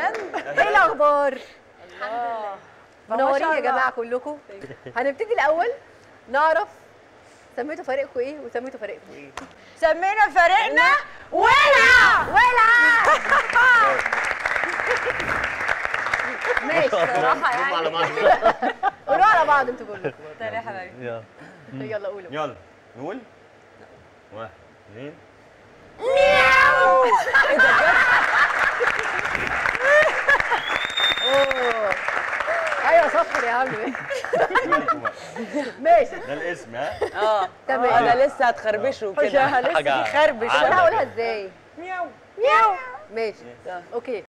ايه الاخبار الله منورين يا جماعه كلكم هنبتدي الاول نعرف سميتوا فريقكم ايه وسميتوا فريقكم ايه سمينا فريقنا ولع ولع ماشي صراحه هم على يعني بعض قولوا على بعض انتوا كلكم طيب يا حبايبي يلا يلا قولوا يلا نقول واحد اثنين اوه ايوه صفر يا عم يلا بقى. ماشي ده الاسم ها اه تمام. انا لسه هتخربشه كده لسه حاجة في خربش انا هقولها ازاي مياو مياو ماشي اوكي